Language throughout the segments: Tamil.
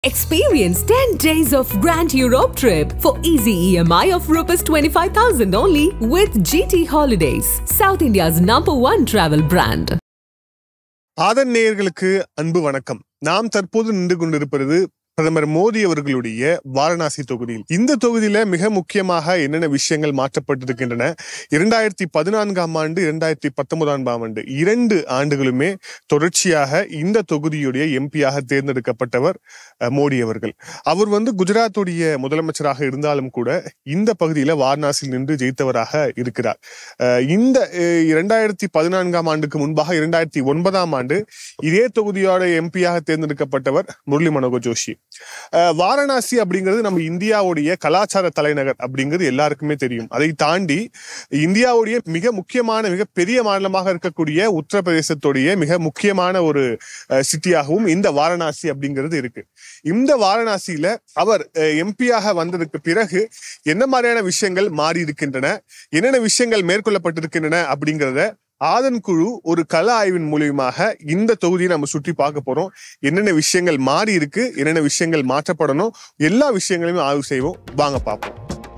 Experience 10 days of Grand Europe trip for easy EMI of Rs 25,000 only with GT Holidays, South India's number one travel brand. ஆதன் நேயர்களுக்கு அன்பு வணக்கம் நாம் தற்போது நின்று கொண்டிருப்பது பிரதமர் மோடி அவர்களுடைய வாரணாசி தொகுதியில் இந்த தொகுதியில மிக முக்கியமாக என்னென்ன விஷயங்கள் மாற்றப்பட்டிருக்கின்றன இரண்டாயிரத்தி பதினான்காம் ஆண்டு இரண்டாயிரத்தி பத்தொன்பதாம் ஆண்டு இரண்டு ஆண்டுகளுமே தொடர்ச்சியாக இந்த தொகுதியுடைய எம்பியாக தேர்ந்தெடுக்கப்பட்டவர் அஹ், மோடி அவர்கள் அவர் வந்து குஜராத்துடைய முதலமைச்சராக இருந்தாலும் கூட இந்த பகுதியில வாரணாசியில் நின்று ஜெயித்தவராக இருக்கிறார் அஹ், இந்த அஹ், இரண்டாயிரத்தி பதினான்காம் ஆண்டுக்கு முன்பாக இரண்டாயிரத்தி ஒன்பதாம் ஆண்டு இதே தொகுதியோட எம்பியாக தேர்ந்தெடுக்கப்பட்டவர் முரளி மனோகர் ஜோஷி அஹ், வாரணாசி அப்படிங்கிறது நம்ம இந்தியாவுடைய கலாச்சார தலைநகர் அப்படிங்கிறது எல்லாருக்குமே தெரியும் அதை தாண்டி இந்தியாவுடைய மிக முக்கியமான மிக பெரிய மாநிலமாக இருக்கக்கூடிய உத்தரப்பிரதேசத்துடைய மிக முக்கியமான ஒரு சிட்டியாகவும் இந்த வாரணாசி அப்படிங்கிறது இருக்கு இந்த வாரணாசியில அவர் எம்பியாக வந்ததுக்கு பிறகு என்ன மாதிரியான விஷயங்கள் மாறி இருக்கின்றன என்னென்ன விஷயங்கள் மேற்கொள்ளப்பட்டிருக்கின்றன அப்படிங்கிறத ஆதன் குழு ஒரு கள ஆய்வின் மூலியமாக இந்த தொகுதியை நம்ம சுற்றி பார்க்க போறோம் என்னென்ன விஷயங்கள் மாறி இருக்கு என்னென்ன விஷயங்கள் மாற்றப்படணும் எல்லா விஷயங்களையுமே ஆய்வு செய்வோம் வாங்க பார்ப்போம்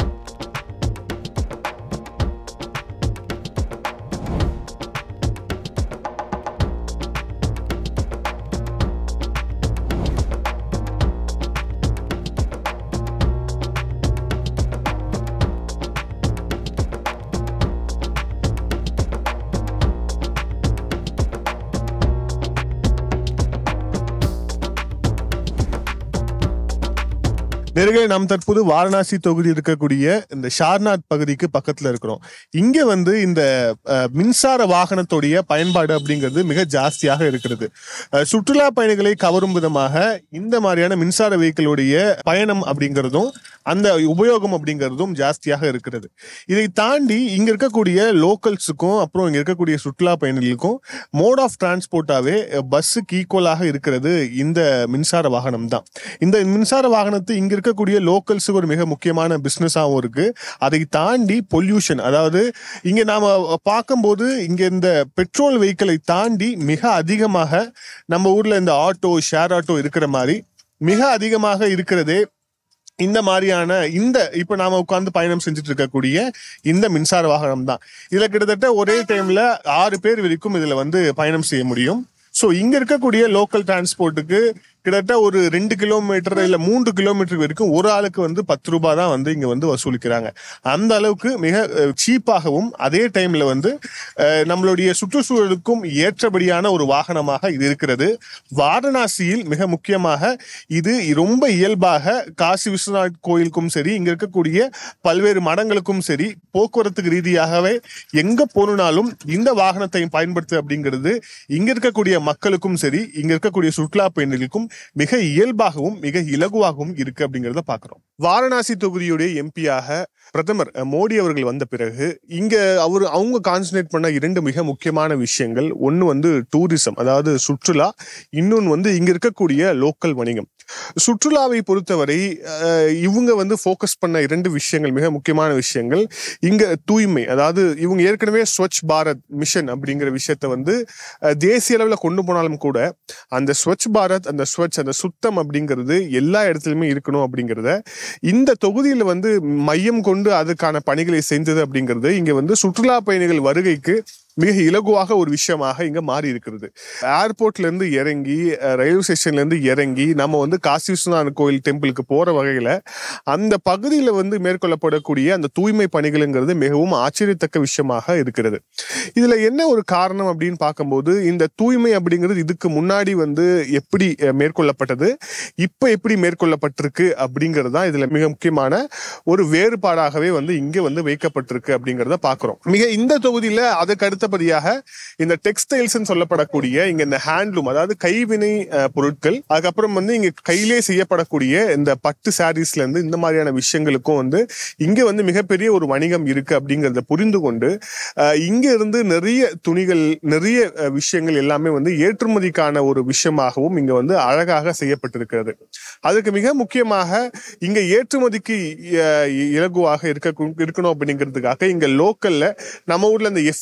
நேர்களே நாம் தற்போது வாரணாசி தொகுதி இருக்கக்கூடிய இந்த ஷார்நாத் பகுதிக்கு பக்கத்துல இருக்கிறோம் இங்க வந்து இந்த அஹ், மின்சார வாகனத்துடைய பயன்பாடு அப்படிங்கிறது மிக ஜாஸ்தியாக இருக்கிறது அஹ், சுற்றுலா பயணிகளை கவரும் விதமாக இந்த மாதிரியான மின்சார வெஹிக்கிளுடைய பயணம் அப்படிங்கிறதும் அந்த உபயோகம் அப்படிங்கிறதும் ஜாஸ்தியாக இருக்கிறது இதை தாண்டி இங்க இருக்கக்கூடிய லோக்கல்ஸுக்கும் அப்புறம் இங்க இருக்கக்கூடிய சுற்றுலா பயணிகளுக்கும் மோட் ஆஃப் டிரான்ஸ்போர்ட்டாவே பஸ்ஸுக்கு ஈக்குவலாக இருக்கிறது இந்த மின்சார வாகனம் தான் இந்த மின்சார வாகனத்தை இங்க இருக்கக்கூடிய லோக்கல்ஸுக்கு ஒரு மிக முக்கியமான பிசினஸாகவும் இருக்கு அதை தாண்டி பொல்யூஷன் அதாவது இங்க நாம பார்க்கும்போது இங்க இந்த பெட்ரோல் வெஹிக்கிளை தாண்டி மிக அதிகமாக நம்ம ஊர்ல இந்த ஆட்டோ ஷேர் ஆட்டோ இருக்கிற மாதிரி மிக அதிகமாக இருக்கிறதே இந்த மாதிரியான இந்த இப்ப நாம உட்கார்ந்து பயணம் செஞ்சுட்டு இருக்கக்கூடிய இந்த மின்சார வாகனம் தான் இதுல கிட்டத்தட்ட ஒரே டைம்ல ஆறு பேர் வரைக்கும் இதுல வந்து பயணம் செய்ய முடியும் ஸோ இங்க இருக்கக்கூடிய லோக்கல் டிரான்ஸ்போர்ட்டுக்கு கிட்டத்தட்ட ஒரு ரெண்டு கிலோமீட்டர் இல்ல மூன்று கிலோமீட்டர் வரைக்கும் ஒரு ஆளுக்கு வந்து பத்து ரூபாய் தான் வந்து இங்க வந்து வசூலிக்கிறாங்க அந்த அளவுக்கு மிக சீப்பாகவும் அதே டைம்ல வந்து அஹ், நம்மளுடைய சுற்றுச்சூழலுக்கும் ஏற்றபடியான ஒரு வாகனமாக இது இருக்கிறது வாரணாசியில் மிக முக்கியமாக இது ரொம்ப இயல்பாக காசி விஸ்வநாத் கோயிலுக்கும் சரி இங்க இருக்கக்கூடிய பல்வேறு மடங்களுக்கும் சரி போக்குவரத்துக்கு ரீதியாகவே எங்க போனாலும் இந்த வாகனத்தை பயன்படுத்து அப்படிங்கிறது இங்க இருக்கக்கூடிய மக்களுக்கும் சரி இங்க இருக்கக்கூடிய சுற்றுலா பயணிகளுக்கும் மிக இயல்பாகவும் மிக இலகுவாகவும் இருக்கு அப்படிங்கிறத பாக்குறோம் வாரணாசி தொகுதியுடைய எம்பியாக பிரதமர் அஹ், மோடி அவர்கள் வந்த பிறகு இங்க அவர் அவங்க கான்சன்ட்ரேட் பண்ண இரண்டு மிக முக்கியமான விஷயங்கள் ஒன்னு வந்து டூரிசம் அதாவது சுற்றுலா இன்னொன்னு வந்து இங்க இருக்கக்கூடிய லோக்கல் வணிகம் சுற்றுலாவை பொறுத்தவரை அஹ், இவங்க வந்து ஃபோக்கஸ் பண்ண இரண்டு விஷயங்கள் மிக முக்கியமான விஷயங்கள் இங்க தூய்மை அதாவது இவங்க ஏற்கனவே ஸ்வச் பாரத் மிஷன் அப்படிங்கிற விஷயத்த வந்து அஹ், தேசிய அளவில் கொண்டு போனாலும் கூட அந்த ஸ்வச் பாரத் அந்த ஸ்வச் அந்த சுத்தம் அப்படிங்கிறது எல்லா இடத்துலையுமே இருக்கணும் அப்படிங்கிறத இந்த தொகுதியில் வந்து மையம் கொண்டு அதுக்கான பணிகளை செஞ்சது அப்படிங்கிறது இங்க வந்து சுற்றுலா பயணிகள் வருகைக்கு மிக இலகுவாக ஒரு விஷயமாக இங்க மாறி இருக்கிறது ஏர்போர்ட்ல இருந்து இறங்கி அஹ், ரயில்வே ஸ்டேஷன்ல இருந்து இறங்கி நம்ம வந்து காசி விஸ்வநாதர் கோயில் டெம்பிளுக்கு போற வகையில அந்த பகுதியில வந்து மேற்கொள்ளப்படக்கூடிய அந்த தூய்மை பணிகள்ங்கிறது மிகவும் ஆச்சரியத்தக்க விஷயமாக இருக்கிறது இதுல என்ன ஒரு காரணம் அப்படின்னு பார்க்கும்போது இந்த தூய்மை அப்படிங்கிறது இதுக்கு முன்னாடி வந்து எப்படி அஹ், மேற்கொள்ளப்பட்டது இப்ப எப்படி மேற்கொள்ளப்பட்டிருக்கு அப்படிங்கிறது தான் இதுல மிக முக்கியமான ஒரு வேறுபாடாகவே வந்து இங்க வந்து வைக்கப்பட்டிருக்கு அப்படிங்கிறத பாக்குறோம் மிக இந்த தொகுதியில அதுக்கு அடுத்தபடியாக இந்த டெக்ஸ்டைல்ஸ் சொல்லப்படக்கூடிய இங்க இந்த ஹேண்ட்லூம் அதாவது கைவினை அஹ், பொருட்கள் அதுக்கப்புறம் வந்து இங்க கையிலே செய்யப்படக்கூடிய இந்த பட்டு சாரீஸ்ல இருந்து இந்த மாதிரியான விஷயங்களுக்கும் வந்து இங்க வந்து மிகப்பெரிய ஒரு வணிகம் இருக்கு அப்படிங்கறத புரிந்து கொண்டு அஹ், இங்க இருந்து நிறைய துணிகள் நிறைய அஹ், விஷயங்கள் எல்லாமே வந்து ஏற்றுமதிக்கான ஒரு விஷயமாகவும் இங்க வந்து அழகாக செய்யப்பட்டிருக்கிறது அதுக்கு மிக முக்கியமாக இங்க ஏற்றுமதிக்கு அஹ், இலகுவாக இருக்க இருக்கணும் அப்படிங்கிறதுக்காக இங்க லோக்கல்ல நம்ம ஊர்ல இந்த எஃபிஓன்னு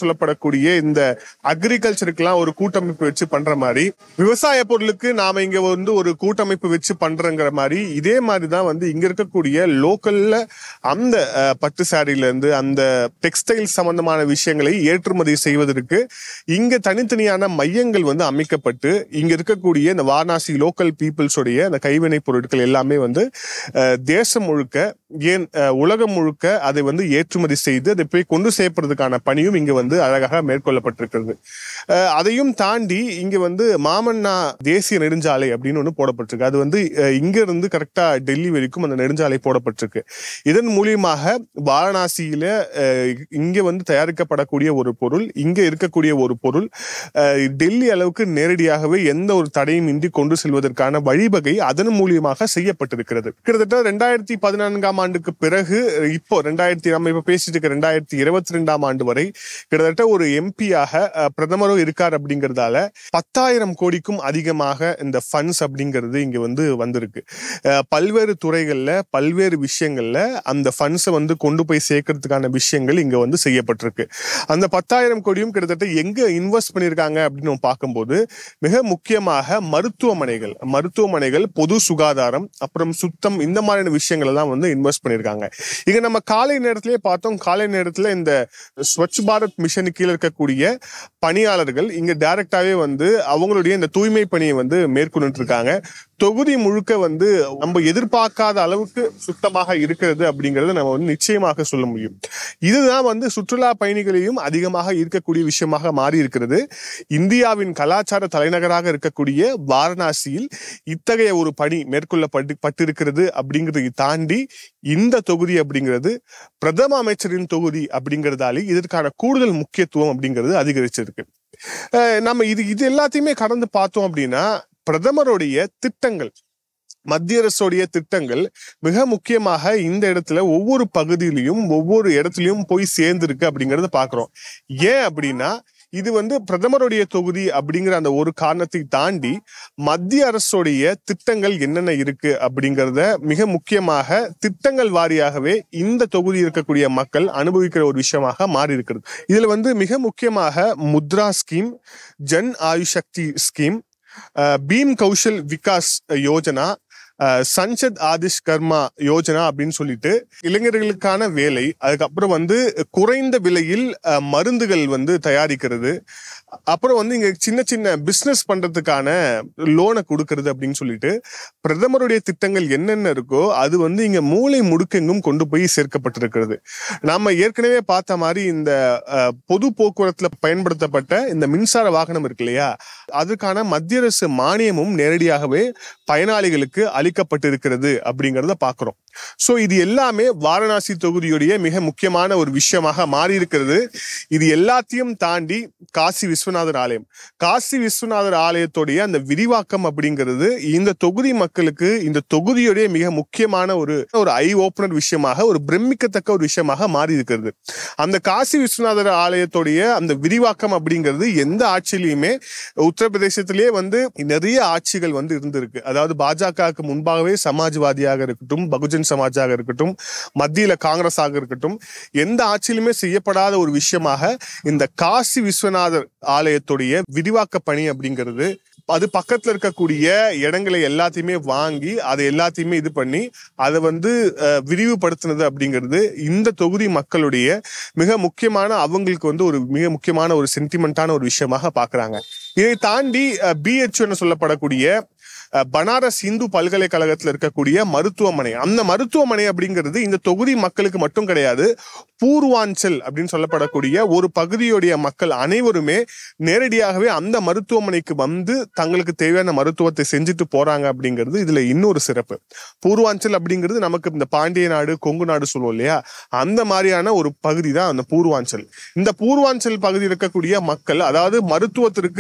சொல்லப்படக்கூடிய இந்த அக்ரிகல்ச்சருக்கெல்லாம் ஒரு கூட்டமைப்பு வச்சு பண்ற மாதிரி விவசாய பொருளுக்கு நாம இங்க வந்து ஒரு கூட்டமைப்பு வச்சு பண்றங்கிற மாதிரி இதே மாதிரி தான் வந்து இங்க இருக்கக்கூடிய லோக்கல்ல அந்த அஹ், பட்டு சாரில இருந்து அந்த டெக்ஸ்டைல் சம்பந்தமான விஷயங்களை ஏற்றுமதி செய்வதற்கு இங்க தனித்தனியான மையங்கள் வந்து அமைக்கப்பட்டு இங்க இருக்கக்கூடிய இந்த வாரணாசி லோக்கல் பீப்புள்ஸோடைய அந்த கைவினை பொருட்கள் எல்லாமே வந்து அஹ், தேசம் முழுக்க ஏன் அஹ், உலகம் முழுக்க அதை வந்து ஏற்றுமதி செய்து அதை போய் கொண்டு சேர்ப்பதற்கான பணியும் இங்க வந்து அழகாக மேற்கொள்ளப்பட்டிருக்கிறது அஹ், அதையும் தாண்டி இங்க வந்து மாமன்னா தேசிய நெடுஞ்சாலை அப்படின்னு ஒன்று போடப்பட்டிருக்கு அது வந்து அஹ், இங்க இருந்து கரெக்டா டெல்லி வரைக்கும் அந்த நெடுஞ்சாலை போடப்பட்டிருக்கு இதன் மூலியமாக வாரணாசியில அஹ், இங்க வந்து தயாரிக்கப்படக்கூடிய ஒரு பொருள் இங்க இருக்கக்கூடிய ஒரு பொருள் அஹ், டெல்லி அளவுக்கு நேரடியாகவே எந்த ஒரு தடையும் இன்றி கொண்டு செல்வதற்கான வழிவகை அதன் மூலியமாக செய்யப்பட்டிருக்கிறது கிட்டத்தட்ட ரெண்டாயிரத்தி பதினான்காம் ஆண்டுக்கு பிறகு இப்போ ரெண்டாயிரத்தி நம்ம இப்ப பேசிட்டு இருக்க ரெண்டாயிரத்தி இருபத்தி ரெண்டாம் ஆண்டு வரை கிட்டத்தட்ட ஒரு எம்பியாக பிரதமரும் இருக்கார் அப்படிங்கறதால பத்தாயிரம் கோடிக்கும் அதிகமாக இந்த ஃபண்ட்ஸ் அப்படிங்கிறது இங்க வந்து வந்திருக்கு அஹ், பல்வேறு துறைகள்ல பல்வேறு விஷயங்கள்ல அந்த ஃபண்ட்ஸை வந்து கொண்டு போய் சேர்க்கறதுக்கான விஷயங்கள் இங்க வந்து செய்யப்பட்டிருக்கு அந்த பத்தாயிரம் கோடியும் கிட்டத்தட்ட எங்க இன்வெஸ்ட் பண்ணியிருக்காங்க அப்படின்னு நம்ம பார்க்கும்போது மிக முக்கியமாக மருத்துவமனைகள் மருத்துவமனைகள் பொது சுகாதாரம் அப்புறம் சுத்தம் இந்த மாதிரியான விஷயங்கள் எல்லாம் வந்து இன்வெஸ்ட் பண்ணியிருக்காங்க இங்க நம்ம காலை நேரத்திலேயே பார்த்தோம் காலை நேரத்துல இந்த ஸ்வச் பாரத் மிஷன் கீழே இருக்கக்கூடிய பணியாளர்கள் இங்க டைரக்டாவே வந்து அவங்களுடைய இந்த தூய்மை பணியை வந்து மேற்கொண்டு இருக்காங்க தொகுதி முழுக்க வந்து நம்ம எதிர்பார்க்காத அளவுக்கு சுத்தமாக இருக்கிறது அப்படிங்கறத நம்ம வந்து நிச்சயமாக சொல்ல முடியும் இதுதான் வந்து சுற்றுலா பயணிகளையும் அதிகமாக ஈர்க்கக்கூடிய விஷயமாக மாறி இருக்கிறது இந்தியாவின் கலாச்சார தலைநகராக இருக்கக்கூடிய வாரணாசியில் இத்தகைய ஒரு பணி மேற்கொள்ளப்பட்டு பட்டிருக்கிறது அப்படிங்கிறதை தாண்டி இந்த தொகுதி அப்படிங்கிறது பிரதம அமைச்சரின் தொகுதி அப்படிங்கிறதாலே இதற்கான கூடுதல் முக்கியத்துவம் அப்படிங்கிறது அதிகரிச்சிருக்கு அஹ் நம்ம இது இது எல்லாத்தையுமே கடந்து பார்த்தோம் அப்படின்னா பிரதமருடைய திட்டங்கள் மத்திய அரசுடைய திட்டங்கள் மிக முக்கியமாக இந்த இடத்துல ஒவ்வொரு பகுதியிலையும் ஒவ்வொரு இடத்துலயும் போய் சேர்ந்திருக்கு அப்படிங்கறத பாக்குறோம் ஏன் அப்படின்னா இது வந்து பிரதமருடைய தொகுதி அப்படிங்கிற அந்த ஒரு காரணத்தை தாண்டி மத்திய அரசுடைய திட்டங்கள் என்னென்ன இருக்கு அப்படிங்கறத மிக முக்கியமாக திட்டங்கள் வாரியாகவே இந்த தொகுதி இருக்கக்கூடிய மக்கள் அனுபவிக்கிற ஒரு விஷயமாக மாறி இருக்கிறது இதுல வந்து மிக முக்கியமாக முத்ரா ஸ்கீம் ஜன் ஆயுஷக்தி ஸ்கீம் அஹ், பீம் கௌஷல் விகாஸ் யோஜனா அஹ், சஞ்சத் ஆதிஷ் கர்மா யோஜனா அப்படின்னு சொல்லிட்டு இளைஞர்களுக்கான வேலை அதுக்கப்புறம் வந்து குறைந்த விலையில் அஹ், மருந்துகள் வந்து தயாரிக்கிறது அப்புறம் வந்து இங்க சின்ன சின்ன பிசினஸ் பண்றதுக்கான லோனை கொடுக்கறது அப்படின்னு சொல்லிட்டு பிரதமருடைய திட்டங்கள் என்னென்ன இருக்கோ அது வந்து இங்க மூளை முடுக்கெங்கும் கொண்டு போய் சேர்க்கப்பட்டிருக்கிறது நாம ஏற்கனவே பார்த்த மாதிரி இந்த அஹ், பொது போக்குவரத்துல பயன்படுத்தப்பட்ட இந்த மின்சார வாகனம் இருக்கு இல்லையா அதுக்கான மத்திய அரசு மானியமும் நேரடியாகவே பயனாளிகளுக்கு அளிக்கப்பட்டிருக்கிறது அப்படிங்கறத பாக்குறோம் சோ இது எல்லாமே வாரணாசி தொகுதியுடைய மிக முக்கியமான ஒரு விஷயமாக மாறி இருக்கிறது இது எல்லாத்தையும் தாண்டி காசி விஸ்வநாதர் ஆலயம் காசி விஸ்வநாதர் ஆலயத்துடைய அந்த விரிவாக்கம் அப்படிங்கிறது இந்த தொகுதி மக்களுக்கு இந்த தொகுதியுடைய மிக முக்கியமான ஒரு ஒரு ஐ ஓப்பனர் விஷயமாக ஒரு பிரமிக்கத்தக்க ஒரு விஷயமாக மாறி இருக்கிறது அந்த காசி விஸ்வநாதர் ஆலயத்துடைய அந்த விரிவாக்கம் அப்படிங்கிறது எந்த ஆட்சியிலையுமே உத்தரப்பிரதேசத்திலேயே வந்து நிறைய ஆட்சிகள் வந்து இருந்திருக்கு அதாவது பாஜகவுக்கு முன்பாகவே சமாஜ்வாதியாக இருக்கட்டும் பகுஜன் சமாஜாக இருக்கட்டும் மத்தியில காங்கிரஸாக இருக்கட்டும் எந்த ஆட்சியிலுமே செய்யப்படாத ஒரு விஷயமாக இந்த காசி விஸ்வநாதர் ஆலயத்துடைய விரிவாக்க பணி அப்படிங்கிறது அது பக்கத்துல இருக்கக்கூடிய இடங்களை எல்லாத்தையுமே வாங்கி அதை எல்லாத்தையுமே இது பண்ணி அதை வந்து அஹ், விரிவுபடுத்தினது அப்படிங்கிறது இந்த தொகுதி மக்களுடைய மிக முக்கியமான அவங்களுக்கு வந்து ஒரு மிக முக்கியமான ஒரு சென்டிமெண்டான ஒரு விஷயமாக பாக்குறாங்க இதை தாண்டி பிஹெச் சொல்லப்படக்கூடிய அஹ், பனாரஸ் இந்து பல்கலைக்கழகத்துல இருக்கக்கூடிய மருத்துவமனை அந்த மருத்துவமனை அப்படிங்கிறது இந்த தொகுதி மக்களுக்கு மட்டும் கிடையாது பூர்வாஞ்சல் அப்படின்னு சொல்லப்படக்கூடிய ஒரு பகுதியுடைய மக்கள் அனைவருமே நேரடியாகவே அந்த மருத்துவமனைக்கு வந்து தங்களுக்கு தேவையான மருத்துவத்தை செஞ்சுட்டு போறாங்க அப்படிங்கிறது இதுல இன்னொரு சிறப்பு பூர்வாஞ்சல் அப்படிங்கிறது நமக்கு இந்த பாண்டிய நாடு கொங்கு நாடு சொல்லுவோம் இல்லையா அந்த மாதிரியான ஒரு பகுதி தான் அந்த பூர்வாஞ்சல் இந்த பூர்வாஞ்சல் பகுதியில் இருக்கக்கூடிய மக்கள் அதாவது மருத்துவத்திற்கு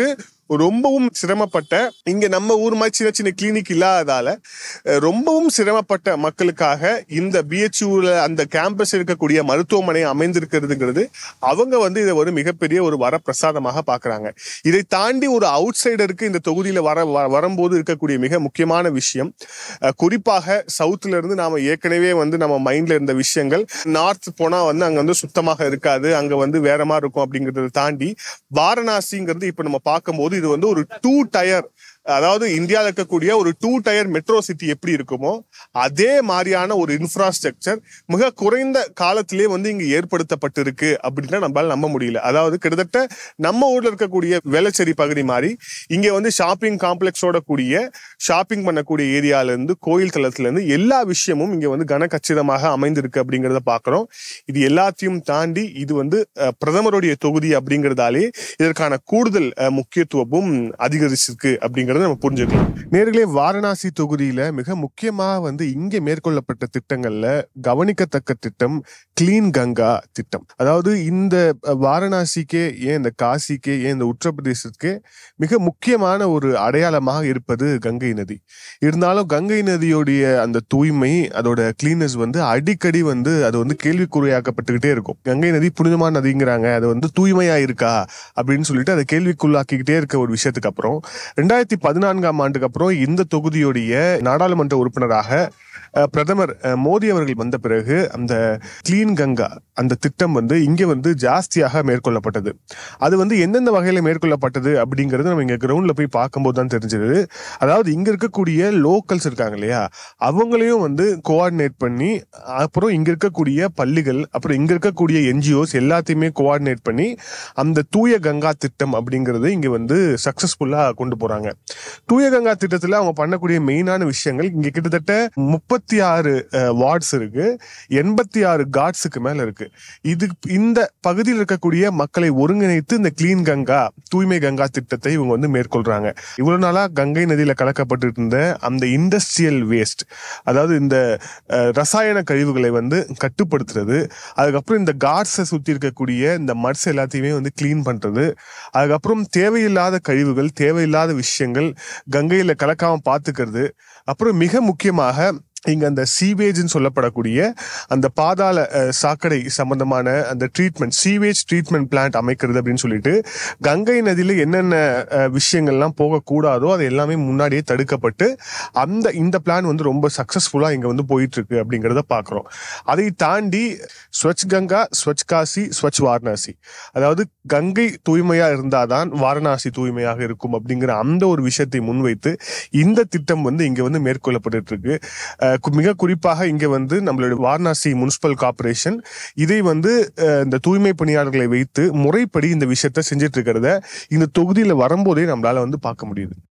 ரொம்பவும் சிரமப்பட்ட இங்க நம்ம ஊர் மாதிரி சின்ன சின்ன கிளினிக் இல்லாததால அஹ், ரொம்பவும் சிரமப்பட்ட மக்களுக்காக இந்த பிஹெச்யூல அந்த கேம்பஸ் இருக்கக்கூடிய மருத்துவமனை அமைந்திருக்கிறதுங்கிறது அவங்க வந்து இதை ஒரு மிகப்பெரிய ஒரு வரப்பிரசாதமாக பார்க்கறாங்க இதை தாண்டி ஒரு அவுட் சைடருக்கு இந்த தொகுதியில வர வ- வரும்போது இருக்கக்கூடிய மிக முக்கியமான விஷயம் அஹ், குறிப்பாக சவுத்துல இருந்து நாம ஏற்கனவே வந்து நம்ம மைண்ட்ல இருந்த விஷயங்கள் நார்த் போனா வந்து அங்க வந்து சுத்தமாக இருக்காது அங்க வந்து வேற மாதிரி இருக்கும் அப்படிங்கறத தாண்டி வாரணாசிங்கிறது இப்ப நம்ம பார்க்கும்போது இது வந்து ஒரு டூ டயர் அதாவது இந்தியாவில் இருக்கக்கூடிய ஒரு டூ டயர் மெட்ரோ சிட்டி எப்படி இருக்குமோ அதே மாதிரியான ஒரு இன்ஃப்ராஸ்ட்ரக்சர் மிக குறைந்த காலத்திலே வந்து இங்க ஏற்படுத்தப்பட்டிருக்கு அப்படின்னா நம்மளால நம்ப முடியல அதாவது கிட்டத்தட்ட நம்ம ஊர்ல இருக்கக்கூடிய வேளச்சேரி பகுதி மாதிரி இங்க வந்து ஷாப்பிங் காம்ப்ளெக்ஸோட கூடிய ஷாப்பிங் பண்ணக்கூடிய ஏரியால இருந்து கோயில் தளத்துல இருந்து எல்லா விஷயமும் இங்க வந்து கனகச்சிதமாக அமைந்திருக்கு அப்படிங்கறத பாக்குறோம் இது எல்லாத்தையும் தாண்டி இது வந்து அஹ், பிரதமருடைய தொகுதி அப்படிங்கறதாலே இதற்கான கூடுதல் அஹ், முக்கியத்துவமும் அதிகரிச்சிருக்கு அப்படிங்கறத நம்ம புரிஞ்சுக்கலாம் நேர்களே வாரணாசி தொகுதியில மிக முக்கியமா வந்து இங்க மேற்கொள்ளப்பட்ட திட்டங்கள்ல கவனிக்கத்தக்க திட்டம் கிளீன் கங்கா திட்டம் அதாவது இந்த அஹ், வாரணாசிக்கே ஏன் இந்த காசிக்கே ஏன் இந்த உத்தரப்பிரதேசத்துக்கே மிக முக்கியமான ஒரு அடையாளமாக இருப்பது கங்கை நதி இருந்தாலும் கங்கை நதியோடைய அந்த தூய்மை அதோட கிளீனஸ் வந்து அடிக்கடி வந்து அது வந்து கேள்விக்குறியாக்கப்பட்டுக்கிட்டே இருக்கும் கங்கை நதி புனிதமான நதிங்கிறாங்க அது வந்து தூய்மையா இருக்கா அப்படின்னு சொல்லிட்டு அதை கேள்விக்குள்ளாக்கிக்கிட்டே இருக்க ஒரு விஷயத்துக்கு அப்புறம் ரெண்டாயிரத்தி பதினான்காம் ஆண்டுக்கு அப்புறம் இந்த தொகுதியுடைய நாடாளுமன்ற உறுப்பினராக அஹ், பிரதமர் அஹ், மோடி அவர்கள் வந்த பிறகு அந்த கிளீன் கங்கா அந்த திட்டம் வந்து இங்க வந்து ஜாஸ்தியாக மேற்கொள்ளப்பட்டது அது வந்து எந்தெந்த வகையில மேற்கொள்ளப்பட்டது அப்படிங்கிறது நம்ம இங்க கிரவுண்ட்ல போய் பார்க்கும்போது தான் தெரிஞ்சது அதாவது இங்க இருக்கக்கூடிய லோக்கல்ஸ் இருக்காங்க இல்லையா அவங்களையும் வந்து கோஆர்டினேட் பண்ணி அப்புறம் இங்க இருக்கக்கூடிய பள்ளிகள் அப்புறம் இங்க இருக்கக்கூடிய என்ஜிஓஸ் எல்லாத்தையுமே கோஆர்டினேட் பண்ணி அந்த தூய கங்கா திட்டம் அப்படிங்கிறது இங்க வந்து சக்சஸ்ஃபுல்லா கொண்டு போறாங்க தூய கங்கா திட்டத்துல அவங்க பண்ணக்கூடிய மெயினான விஷயங்கள் இங்க கிட்டத்தட்ட முப்பத்தி ஆறு வார்ட்ஸ் இருக்கு எண்பத்தி ஆறு காட்ஸுக்கு மேல இருக்கு இது இந்த பகுதியில் இருக்கக்கூடிய மக்களை ஒருங்கிணைத்து இந்த கிளீன் கங்கா தூய்மை கங்கா திட்டத்தை இவங்க வந்து மேற்கொள்றாங்க இவ்வளவு நாளா கங்கை நதியில கலக்கப்பட்டு இருந்த அந்த இண்டஸ்ட்ரியல் வேஸ்ட் அதாவது இந்த அஹ், ரசாயன கழிவுகளை வந்து கட்டுப்படுத்துறது அதுக்கப்புறம் இந்த காட்ஸை சுத்தி இருக்கக்கூடிய இந்த மட்ஸ் எல்லாத்தையுமே வந்து க்ளீன் பண்றது அதுக்கப்புறம் தேவையில்லாத கழிவுகள் தேவையில்லாத விஷயங்கள் கங்கையில கலக்காம பாத்துக்கிறது அப்புறம் மிக முக்கியமாக இங்க அந்த சீவேஜ்னு சொல்லப்படக்கூடிய அந்த பாதாள அஹ், சாக்கடை சம்பந்தமான அந்த ட்ரீட்மெண்ட் சீவேஜ் ட்ரீட்மெண்ட் பிளான்ட் அமைக்கிறது அப்படின்னு சொல்லிட்டு கங்கை நதியில என்னென்ன அஹ், விஷயங்கள்லாம் போகக்கூடாதோ அது எல்லாமே முன்னாடியே தடுக்கப்பட்டு அந்த இந்த பிளான் வந்து ரொம்ப சக்சஸ்ஃபுல்லா இங்க வந்து போயிட்டு இருக்கு அப்படிங்கிறத பாக்குறோம் அதை தாண்டி ஸ்வச் கங்கா ஸ்வச் காசி ஸ்வச் வாரணாசி அதாவது கங்கை தூய்மையா இருந்தாதான் வாரணாசி தூய்மையாக இருக்கும் அப்படிங்கிற அந்த ஒரு விஷயத்தை முன்வைத்து இந்த திட்டம் வந்து இங்க வந்து மேற்கொள்ளப்பட்டு இருக்கு அஹ் கு- மிக குறிப்பாக இங்க வந்து நம்மளுடைய வாரணாசி முனிசிபல் கார்பரேஷன் இதை வந்து அஹ், இந்த தூய்மை பணியாளர்களை வைத்து முறைப்படி இந்த விஷயத்த செஞ்சுட்டு இருக்கிறத இந்த தொகுதியில வரும்போதே நம்மளால வந்து பார்க்க முடியுது